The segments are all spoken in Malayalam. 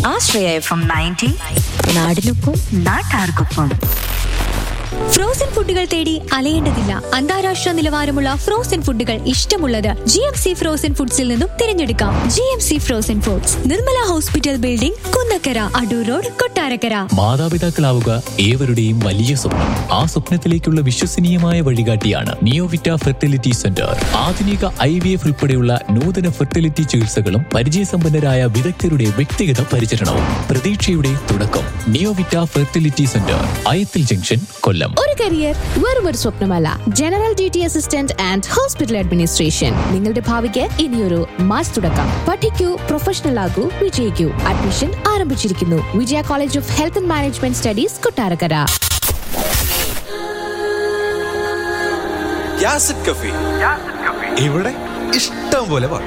ആശ്രയ എഫ് എം നയൻറ്റി നാടിനൊപ്പം നാട്ടാർക്കൊപ്പം ഫ്രോസൺ ഫുഡുകൾ തേടി അലയേണ്ടതില്ല അന്താരാഷ്ട്ര നിലവാരമുള്ള ഫ്രോസൺ ഫുഡുകൾ ഇഷ്ടമുള്ളത് ജി എം സി ഫ്രോസൺ ഫുഡ്സിൽ നിന്നും തിരഞ്ഞെടുക്കാം G M C frozen foods Nirmala hospital building Kunnakkara Adoor road Kottarakkara മാതാപിതാക്കളാവുക ഏവരുടെയും വലിയ സ്വപ്നം ആ സ്വപ്നത്തിലേക്കുള്ള വിശ്വസനീയമായ വഴികാട്ടിയാണ് നിയോവിറ്റ ഫെർട്ടിലിറ്റി സെന്റർ ആധുനിക ഐ വി എഫ് ഉൾപ്പെടെയുള്ള നൂതന ഫെർട്ടിലിറ്റി ചികിത്സകളും പരിചയസമ്പന്നരായ വിദഗ്ധരുടെ വ്യക്തിഗത പരിചരണവും പ്രതീക്ഷയുടെ തുടക്കം Neovita fertility centre Ayathil junction Kollam ഒരു കരിയർ വെറും ഒരു സ്വപ്നമല്ല general duty assistant and hospital administration നിങ്ങളുടെ ഭാവിക്ക് ഇനിയൊരു മാസ് തുടക്കം പഠിക്കൂ പ്രൊഫഷണൽ ആകൂ വിജയിക്കൂ അഡ്മിഷൻ ആരംഭിച്ചിരിക്കുന്നു Vijaya college of health and management studies Kottarakkara യാസിഡ് കഫി ഇവിടെ ഇഷ്ടം പോലെ പാട്ട്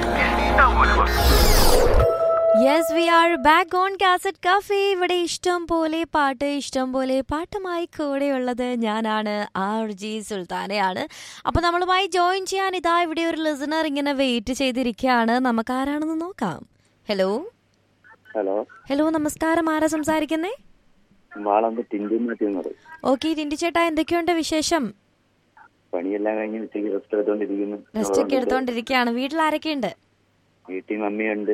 yes we are back on cassette cafe ഇവിടെ ഇഷ്ടം പോലെ പാട്ട് ഇഷ്ടം പോലെ പാട്ടുമായി കൂടെയുള്ളത് ഞാനാണ് ആർ ജി സുൽത്താനയാണ് അപ്പോൾ നമ്മളുമായി ജോയിൻ ചെയ്യാൻ ഇതാ ഇവിടെ ഒരു ലിസണർ ഇങ്ങനെ വെയിറ്റ് ചെയ്തിരിക്കുകയാണ് നമുക്ക് ആരാണെന്ന് നോക്കാം ഹലോ ഹലോ ഹലോ നമസ്കാരം ആരാ സംസാരിക്കുന്നേ വാളമ്പ് ടിൻഡു മാറ്റി എന്ന് പറയും ഓക്കെ ടിൻഡു ചേട്ടാ എന്തൊക്കെയുണ്ട് വിശേഷം പണിയെല്ലാം കഴിഞ്ഞ് ഉച്ചയ്ക്ക് റെസ്റ്റ് എടുത്തോണ്ടിരിക്കുന്നു റെസ്റ്റ് ഒക്കെ എടുത്തോണ്ടിരിക്കുകയാണ് വീട്ടിൽ ആരൊക്കെയുണ്ട് വീട്ടിൽ മമ്മിയുണ്ട്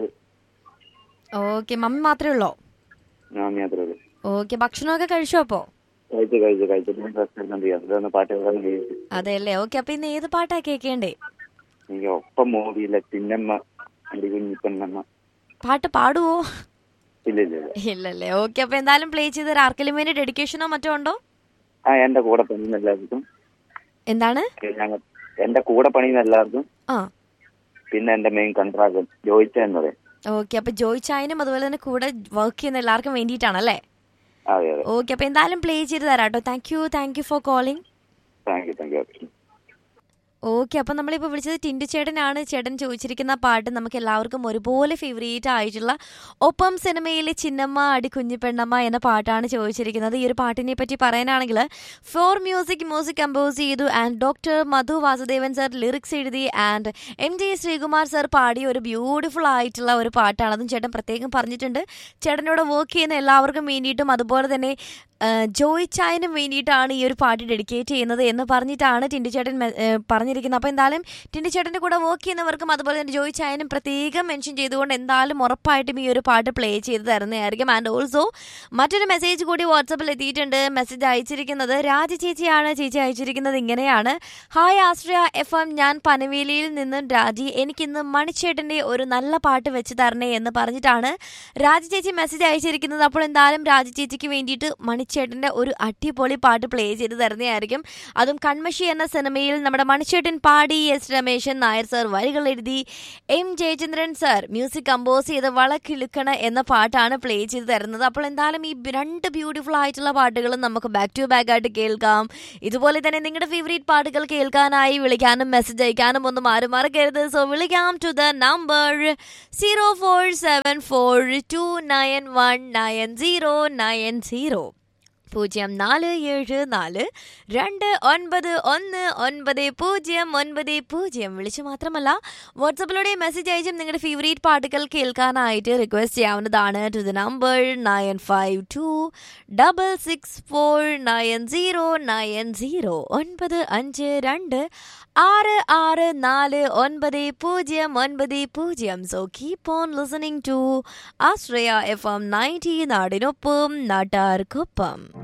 ഓക്കെ മമ്മി മാത്രമേ ഉള്ളോ മാമി മാത്രമേ ഉള്ളൂ ഓക്കെ ഭക്ഷണമൊക്കെ കഴിച്ചോ അപ്പോ കഴിച്ചു കഴിച്ചു കഴിച്ചിട്ട് റെസ്റ്റ് എടുത്തോണ്ടിരിക്കുന്നു ഇതൊന്ന് പാട്ട് കേൾക്കാൻ കഴിച്ചു അതെ അല്ലേ ഓക്കെ അപ്പൊ ഇന്ന് ഏത് പാട്ടാ കേൾക്കേണ്ടേ എനിക്ക് ഒപ്പം മൂവിയില്ല ചിന്നമ്മ അടി കുഞ്ഞിപ്പെണ്ണമ്മ പാട്ട് പാടുവോ ഇല്ല ഇല്ല ഇല്ല ഇല്ലല്ലേ ഓക്കെ അപ്പൊ എന്തായാലും പ്ലേ ചെയ്ത് ആർക്കെങ്കിലും വേണ്ടി ഡെഡിക്കേഷനോ മറ്റോ ഉണ്ടോ ആ എന്റെ കൂടെ പണിയുന്ന എല്ലാവർക്കും എന്താണ് ഞങ്ങൾ എന്റെ കൂടെ പണിയുന്ന എല്ലാവർക്കും ആ പിന്നെ എന്റെ മെയിൻ കൺട്രാക്ടർ ജോയിച്ച എന്ന് പറയും ഓക്കെ അപ്പൊ ജോയ് ചായനും അതുപോലെ തന്നെ കൂടെ വർക്ക് ചെയ്യുന്ന എല്ലാവർക്കും വേണ്ടിയിട്ടാണല്ലേ അതെ അതെ ഓക്കെ അപ്പൊ എന്തായാലും പ്ലേ ചെയ്ത് തരാം കേട്ടോ thank you thank you for calling thank you thank you okay അപ്പം നമ്മളിപ്പോൾ വിളിച്ചത് ടിൻഡു ചേട്ടനാണ് ചേട്ടൻ ചോദിച്ചിരിക്കുന്ന പാട്ട് നമുക്ക് എല്ലാവർക്കും ഒരുപോലെ ഫേവറേറ്റ് ആയിട്ടുള്ള ഒപ്പം സിനിമയിലെ ചിന്നമ്മ അടി കുഞ്ഞിപ്പെണ്ണമ്മ എന്ന പാട്ടാണ് ചോദിച്ചിരിക്കുന്നത് ഈ ഒരു പാട്ടിനെ പറ്റി പറയാനാണെങ്കിൽ ഫോർ മ്യൂസിക് മ്യൂസിക് കമ്പോസ് ചെയ്തു and doctor Madhu Vasudevan sir lyrics എഴുതി and M J Sreekumar sir പാടിയ ഒരു ബ്യൂട്ടിഫുൾ ആയിട്ടുള്ള ഒരു പാട്ടാണ് അതും ചേട്ടൻ പ്രത്യേകം പറഞ്ഞിട്ടുണ്ട് ചേട്ടനോട് വർക്ക് ചെയ്യുന്ന എല്ലാവർക്കും വേണ്ടിയിട്ടും അതുപോലെ തന്നെ ആ, ജോയ് ചായനും വേണ്ടിയിട്ടാണ് ഈ ഒരു പാട്ട് ഡെഡിക്കേറ്റ് ചെയ്യുന്നത് എന്ന് പറഞ്ഞിട്ടാണ് ടിൻഡു ചേട്ടൻ മെ- ഏ, പറഞ്ഞിരിക്കുന്നത് അപ്പോൾ എന്തായാലും ടിൻഡു ചേട്ടൻ്റെ കൂടെ വർക്ക് ചെയ്യുന്നവർക്കും അതുപോലെ തന്നെ ജോയ് ചായനും പ്രത്യേകം മെൻഷൻ ചെയ്തുകൊണ്ട് എന്തായാലും ഉറപ്പായിട്ടും ഈ ഒരു പാട്ട് പ്ലേ ചെയ്ത് തരുന്നതായിരിക്കും ആൻഡ് ഓൾസോ മറ്റൊരു മെസ്സേജ് കൂടി വാട്സപ്പിൽ എത്തിയിട്ടുണ്ട് മെസ്സേജ് അയച്ചിരിക്കുന്നത് രാജ ചേച്ചിയാണ് ചേച്ചി അയച്ചിരിക്കുന്നത് ഇങ്ങനെയാണ് ഹായ് ആശ്രയ എഫ് എം ഞാൻ പനവേലിയിൽ നിന്നും രാജി എനിക്കിന്ന് മണിച്ചേട്ടൻ്റെ ഒരു നല്ല പാട്ട് വെച്ച് തരണേ എന്ന് പറഞ്ഞിട്ടാണ് രാജ ചേച്ചി മെസ്സേജ് അയച്ചിരിക്കുന്നത് അപ്പോൾ എന്തായാലും രാജ ചേച്ചിക്ക് വേണ്ടിയിട്ട് മണിച്ചേട്ടൻ്റെ ഒരു അടിപൊളി പാട്ട് പ്ലേ ചെയ്ത് തരുന്നതായിരിക്കും അതും കൺമഷി എന്ന സിനിമയിൽ നമ്മുടെ മണിച്ചേട്ടൻ പാടി എസ് രമേശൻ നായർ സർ വരികൾ എഴുതി M Jayachandran sir music compose ചെയ്ത് വളക്കിളുക്കണ എന്ന പാട്ടാണ് പ്ലേ ചെയ്ത് തരുന്നത് അപ്പോൾ എന്തായാലും ഈ രണ്ട് ബ്യൂട്ടിഫുൾ ആയിട്ടുള്ള പാട്ടുകളും നമുക്ക് ബാക്ക് ടു ബാക്ക് ആയിട്ട് കേൾക്കാം ഇതുപോലെ തന്നെ നിങ്ങളുടെ ഫേവറേറ്റ് പാട്ടുകൾ കേൾക്കാനായി വിളിക്കാനും മെസ്സേജ് അയക്കാനും ഒന്നും ആരും മറക്കരുത് സോ വിളിക്കാം to the number zero four seven four two nine one nine zero nine zero പൂജ്യം നാല് ഏഴ് നാല് രണ്ട് ഒൻപത് ഒന്ന് ഒൻപത് പൂജ്യം ഒൻപത് പൂജ്യം വിളിച്ച് മാത്രമല്ല വാട്സപ്പിലൂടെ മെസ്സേജ് അയച്ചും നിങ്ങളുടെ ഫേവറേറ്റ് പാട്ടുകൾ കേൾക്കാനായിട്ട് റിക്വസ്റ്റ് ചെയ്യാവുന്നതാണ് to the number nine five two double six four nine zero nine zero ഒൻപത് അഞ്ച് രണ്ട് ആറ് ആറ് നാല് ഒൻപത് പൂജ്യം ഒൻപത് പൂജ്യം so keep on listening to Ashraya F M ninety നാടിനൊപ്പം നാട്ടാർക്കൊപ്പം